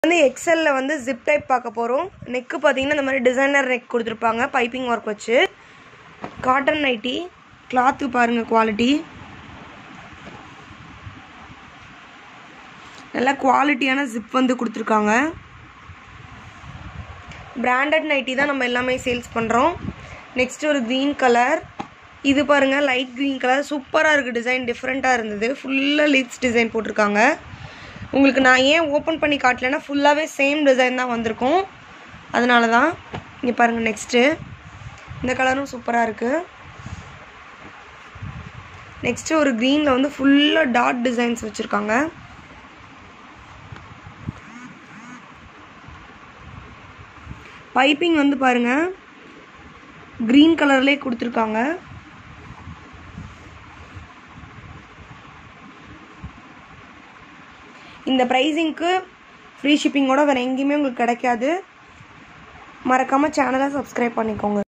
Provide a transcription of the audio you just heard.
வந்து எக்ஸல்ல வந்து zip type பார்க்க போகிறோம் நெக்கு பார்த்தீங்கன்னா இந்த மாதிரி டிசைனர் நெக் கொடுத்துருப்பாங்க பைப்பிங் ஒர்க் வச்சு காட்டன் நைட்டி கிளாத்து பாருங்கள் குவாலிட்டி நல்ல குவாலிட்டியான ஜிப் வந்து கொடுத்துருக்காங்க பிராண்டட் நைட்டி தான் நம்ம எல்லாமே சேல்ஸ் பண்ணுறோம் நெக்ஸ்ட் ஒரு க்ரீன் கலர் இது பாருங்கள் லைட் க்ரீன் கலர் சூப்பராக இருக்குது டிசைன் டிஃப்ரெண்ட்டாக இருந்தது ஃபுல்லாக லீட்ஸ் டிசைன் போட்டிருக்காங்க உங்களுக்கு நான் ஏன் ஓப்பன் பண்ணி காட்டலைன்னா ஃபுல்லாகவே சேம் டிசைன் தான் வந்திருக்கும் அதனால தான் இங்கே பாருங்கள் நெக்ஸ்ட்டு இந்த கலரும் சூப்பராக இருக்குது நெக்ஸ்ட்டு ஒரு க்ரீனில் வந்து ஃபுல்லாக டாட் டிசைன்ஸ் வச்சுருக்காங்க பைப்பிங் வந்து பாருங்கள் க்ரீன் கலர்லேயே கொடுத்துருக்காங்க இந்த ப்ரைஸிங்க்கு ஃப்ரீ ஷிப்பிங்கோட வேறு எங்கேயுமே உங்களுக்கு கிடைக்காது மறக்காமல் சேனலை சப்ஸ்கிரைப் பண்ணிக்கோங்க